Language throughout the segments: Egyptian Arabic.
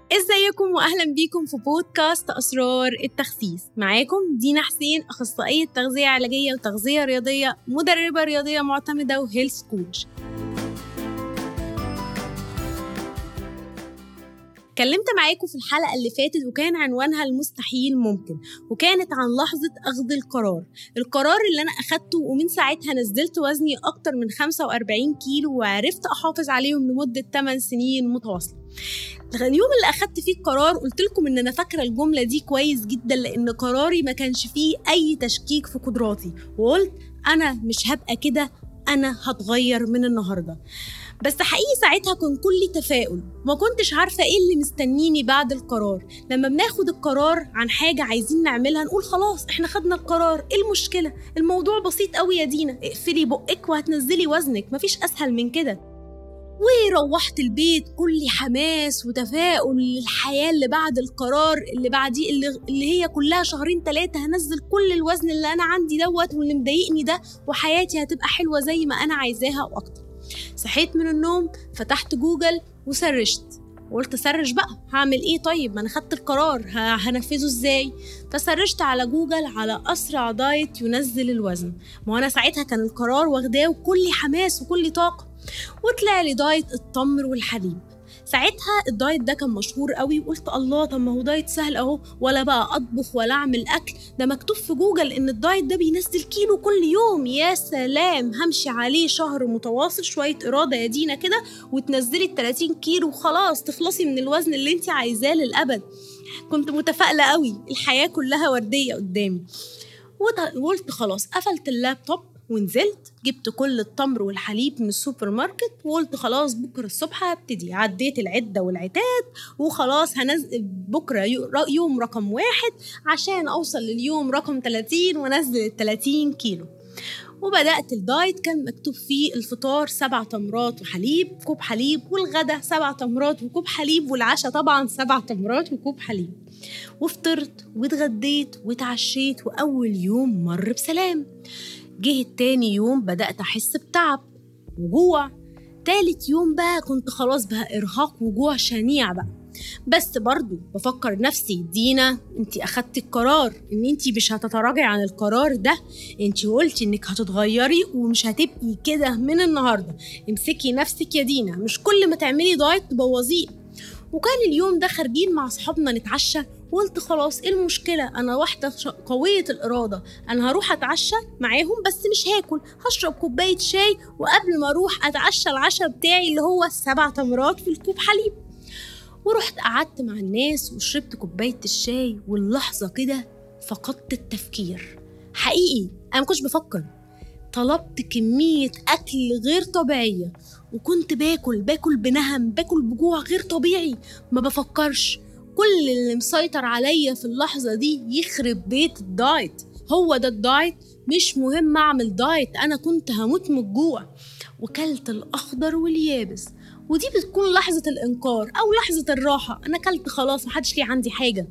ازيكم واهلا بيكم في بودكاست اسرار التخسيس معاكم دينا حسين اخصائيه تغذيه علاجيه وتغذيه رياضيه مدربه رياضيه معتمده وهيلث كوتش اتكلمت معاكم في الحلقة اللي فاتت وكان عنوانها المستحيل ممكن وكانت عن لحظة أخذ القرار القرار اللي أنا أخدته ومن ساعتها نزلت وزني أكتر من 45 كيلو وعرفت أحافظ عليهم لمدة 8 سنين متواصلة اليوم اللي اخدت فيه القرار قلت لكم ان انا فاكره الجمله دي كويس جدا لان قراري ما كانش فيه اي تشكيك في قدراتي وقلت انا مش هبقى كده انا هتغير من النهارده بس حقيقي ساعتها كان كل تفاؤل ما كنتش عارفة ايه اللي مستنيني بعد القرار لما بناخد القرار عن حاجة عايزين نعملها نقول خلاص احنا خدنا القرار ايه المشكلة الموضوع بسيط قوي يا دينا اقفلي بقك وهتنزلي وزنك مفيش اسهل من كده وروحت البيت كل حماس وتفاؤل للحياة اللي بعد القرار اللي بعديه اللي, اللي هي كلها شهرين ثلاثة هنزل كل الوزن اللي أنا عندي دوت واللي مضايقني ده وحياتي هتبقى حلوة زي ما أنا عايزاها وأكتر صحيت من النوم فتحت جوجل وسرشت وقلت سرش بقى هعمل ايه طيب ما انا خدت القرار هنفذه ازاي فسرشت على جوجل على اسرع دايت ينزل الوزن ما انا ساعتها كان القرار واخداه وكل حماس وكل طاقه وطلع لي دايت التمر والحليب ساعتها الدايت ده كان مشهور قوي وقلت الله طب ما هو دايت سهل اهو ولا بقى اطبخ ولا اعمل اكل ده مكتوب في جوجل ان الدايت ده بينزل كيلو كل يوم يا سلام همشي عليه شهر متواصل شويه اراده يا دينا كده وتنزلي ال 30 كيلو وخلاص تخلصي من الوزن اللي انت عايزاه للابد كنت متفائله قوي الحياه كلها ورديه قدامي وقلت خلاص قفلت اللابتوب ونزلت جبت كل التمر والحليب من السوبر ماركت وقلت خلاص بكره الصبح هبتدي عديت العده والعتاد وخلاص هنزل بكره يوم رقم واحد عشان اوصل لليوم رقم 30 وانزل ال 30 كيلو وبدأت الدايت كان مكتوب فيه الفطار سبع تمرات وحليب كوب حليب والغدا سبع تمرات وكوب حليب والعشاء طبعا سبع تمرات وكوب حليب وفطرت واتغديت واتعشيت وأول يوم مر بسلام جه التاني يوم بدأت أحس بتعب وجوع تالت يوم بقى كنت خلاص بقى إرهاق وجوع شنيع بقى بس برضو بفكر نفسي دينا انت اخدتي القرار ان انت مش هتتراجعي عن القرار ده انت قلتي انك هتتغيري ومش هتبقي كده من النهارده امسكي نفسك يا دينا مش كل ما تعملي دايت تبوظيه وكان اليوم ده خارجين مع اصحابنا نتعشى وقلت خلاص ايه المشكله انا واحده قويه الاراده انا هروح اتعشى معاهم بس مش هاكل هشرب كوبايه شاي وقبل ما اروح اتعشى العشاء بتاعي اللي هو السبع تمرات في الكوب حليب ورحت قعدت مع الناس وشربت كوبايه الشاي واللحظه كده فقدت التفكير حقيقي انا ما كنتش بفكر طلبت كمية أكل غير طبيعية وكنت باكل باكل بنهم باكل بجوع غير طبيعي ما بفكرش كل اللي مسيطر عليا في اللحظة دي يخرب بيت الدايت هو ده الدايت مش مهم أعمل دايت أنا كنت هموت من الجوع وكلت الأخضر واليابس ودي بتكون لحظة الإنكار أو لحظة الراحة أنا كلت خلاص محدش ليه عندي حاجة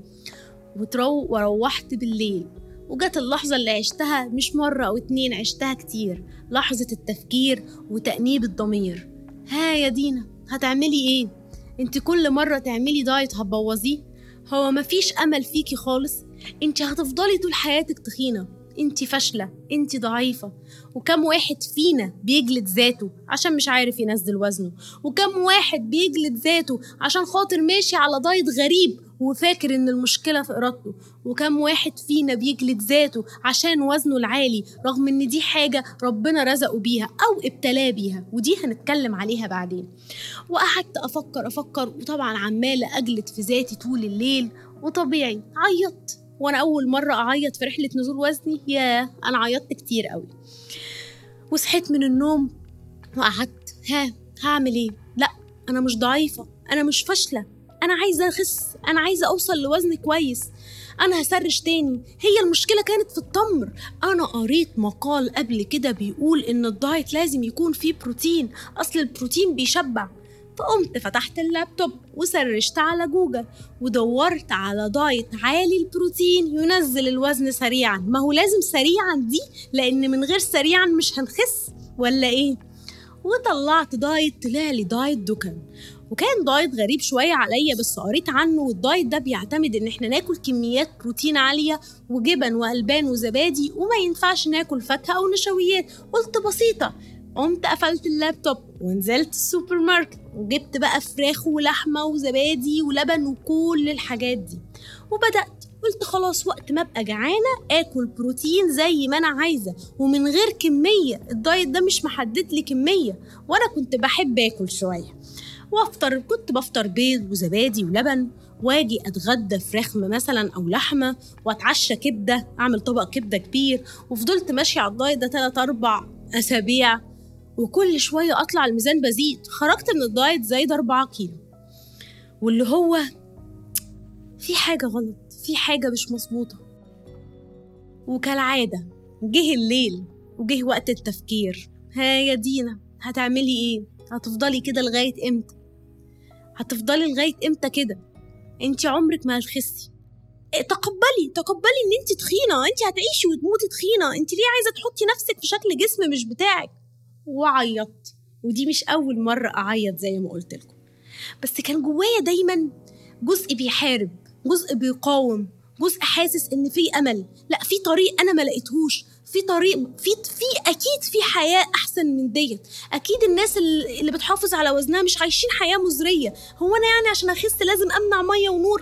وترو وروحت بالليل وجت اللحظة اللي عشتها مش مرة أو اتنين عشتها كتير لحظة التفكير وتأنيب الضمير ها يا دينا هتعملي ايه انت كل مرة تعملي دايت هتبوظيه هو مفيش أمل فيكي خالص انت هتفضلي طول حياتك تخينة انت فاشلة انت ضعيفة وكم واحد فينا بيجلد ذاته عشان مش عارف ينزل وزنه وكم واحد بيجلد ذاته عشان خاطر ماشي على دايت غريب وفاكر ان المشكلة في ارادته وكم واحد فينا بيجلد ذاته عشان وزنه العالي رغم ان دي حاجة ربنا رزقه بيها او ابتلاه بيها ودي هنتكلم عليها بعدين وقعدت افكر افكر وطبعا عمالة اجلد في ذاتي طول الليل وطبيعي عيطت وانا اول مرة اعيط في رحلة نزول وزني يا انا عيطت كتير قوي وصحيت من النوم وقعدت ها هعمل ايه لا انا مش ضعيفة انا مش فاشلة انا عايزه اخس انا عايزه اوصل لوزن كويس انا هسرش تاني هي المشكله كانت في التمر انا قريت مقال قبل كده بيقول ان الدايت لازم يكون فيه بروتين اصل البروتين بيشبع فقمت فتحت اللابتوب وسرشت على جوجل ودورت على دايت عالي البروتين ينزل الوزن سريعا ما هو لازم سريعا دي لان من غير سريعا مش هنخس ولا ايه وطلعت دايت طلع لي دايت دوكن وكان دايت غريب شوية عليا بس قريت عنه والدايت ده بيعتمد ان احنا ناكل كميات بروتين عالية وجبن والبان وزبادي وما ينفعش ناكل فاكهة او نشويات قلت بسيطة قمت قفلت اللابتوب ونزلت السوبر ماركت وجبت بقى فراخ ولحمة وزبادي ولبن وكل الحاجات دي وبدأت قلت خلاص وقت ما ابقى جعانه اكل بروتين زي ما انا عايزه ومن غير كميه الدايت ده مش محدد لي كميه وانا كنت بحب اكل شويه وافطر كنت بفطر بيض وزبادي ولبن واجي اتغدى فراخ مثلا او لحمه واتعشى كبده اعمل طبق كبده كبير وفضلت ماشيه على الدايت ده 3 4 اسابيع وكل شويه اطلع الميزان بزيد خرجت من الدايت زايد 4 كيلو واللي هو في حاجه غلط في حاجه مش مظبوطه وكالعاده جه الليل وجه وقت التفكير ها يا دينا هتعملي ايه هتفضلي كده لغايه امتى هتفضلي لغايه امتى كده انت عمرك ما هتخسي إيه، تقبلي تقبلي ان انت تخينه انت هتعيشي وتموتي تخينه انت ليه عايزه تحطي نفسك في شكل جسم مش بتاعك وعيطت ودي مش اول مره اعيط زي ما قلت لكم بس كان جوايا دايما جزء بيحارب جزء بيقاوم جزء حاسس ان في امل لا في طريق انا ما لقيتهوش في طريق في في اكيد في حياه احسن من ديت اكيد الناس اللي بتحافظ على وزنها مش عايشين حياه مزريه هو انا يعني عشان اخس لازم امنع ميه ونور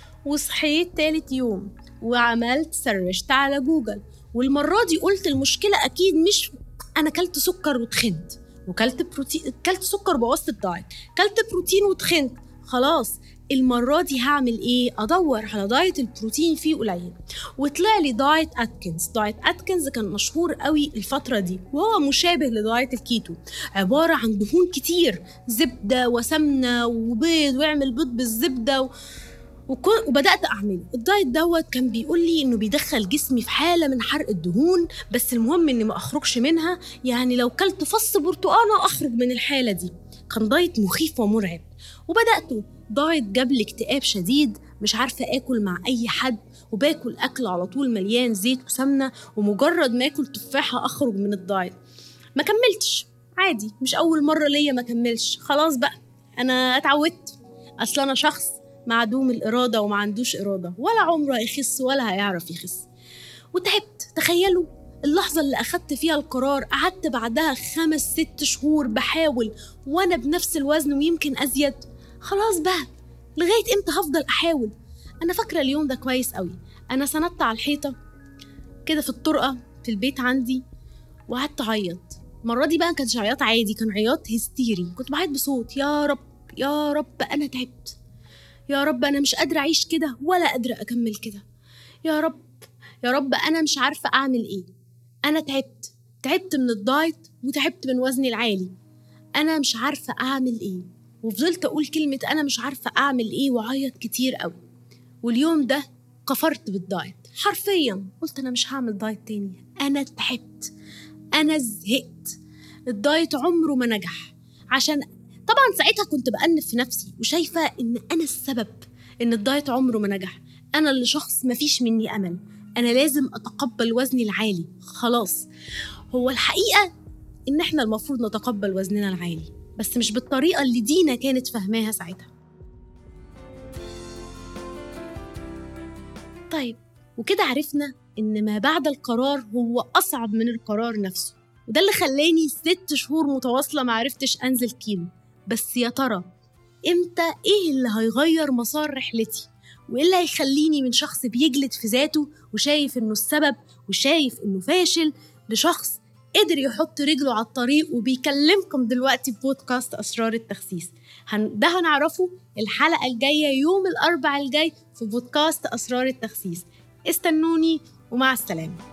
وصحيت تالت يوم وعملت سرشت على جوجل والمره دي قلت المشكله اكيد مش انا كلت سكر وتخنت وكلت بروتين كلت سكر بوظت الدايت كلت بروتين وتخنت خلاص المرة دي هعمل ايه؟ ادور على دايت البروتين فيه قليل وطلع لي دايت اتكنز دايت اتكنز كان مشهور قوي الفترة دي وهو مشابه لدايت الكيتو عبارة عن دهون كتير زبدة وسمنة وبيض واعمل بيض بالزبدة و... وبدات اعمله الدايت دوت كان بيقول لي انه بيدخل جسمي في حاله من حرق الدهون بس المهم اني ما اخرجش منها يعني لو كلت فص برتقانه اخرج من الحاله دي كان دايت مخيف ومرعب وبداته دايت جاب لي اكتئاب شديد مش عارفة آكل مع أي حد وباكل أكل على طول مليان زيت وسمنة ومجرد ما آكل تفاحة أخرج من الدايت ما كملتش عادي مش أول مرة ليا ما كملش خلاص بقى أنا اتعودت أصل أنا شخص معدوم الإرادة وما عندوش إرادة ولا عمره هيخس ولا هيعرف يخس وتعبت تخيلوا اللحظة اللي أخدت فيها القرار قعدت بعدها خمس ست شهور بحاول وأنا بنفس الوزن ويمكن أزيد خلاص بقى لغاية امتى هفضل أحاول أنا فاكرة اليوم ده كويس قوي أنا سندت على الحيطة كده في الطرقة في البيت عندي وقعدت أعيط المرة دي بقى ما كانش عياط عادي كان عياط هستيري كنت بعيط بصوت يا رب يا رب أنا تعبت يا رب أنا مش قادرة أعيش كده ولا قادرة أكمل كده يا رب يا رب أنا مش عارفة أعمل إيه أنا تعبت تعبت من الدايت وتعبت من وزني العالي أنا مش عارفة أعمل إيه وفضلت أقول كلمة أنا مش عارفة أعمل إيه وأعيط كتير قوي واليوم ده كفرت بالدايت حرفيا قلت أنا مش هعمل دايت تاني أنا تعبت أنا زهقت الدايت عمره ما نجح عشان طبعا ساعتها كنت بأنف في نفسي وشايفة إن أنا السبب إن الدايت عمره ما نجح أنا اللي شخص مفيش مني أمل أنا لازم أتقبل وزني العالي خلاص هو الحقيقة إن إحنا المفروض نتقبل وزننا العالي بس مش بالطريقة اللي دينا كانت فاهماها ساعتها طيب وكده عرفنا إن ما بعد القرار هو أصعب من القرار نفسه وده اللي خلاني ست شهور متواصلة معرفتش أنزل كيلو بس يا ترى إمتى إيه اللي هيغير مسار رحلتي وإيه اللي هيخليني من شخص بيجلد في ذاته وشايف إنه السبب وشايف إنه فاشل لشخص قدر يحط رجله على الطريق وبيكلمكم دلوقتي بودكاست أسرار التخسيس هن... ده هنعرفه الحلقة الجاية يوم الأربع الجاي في بودكاست أسرار التخسيس استنوني ومع السلامة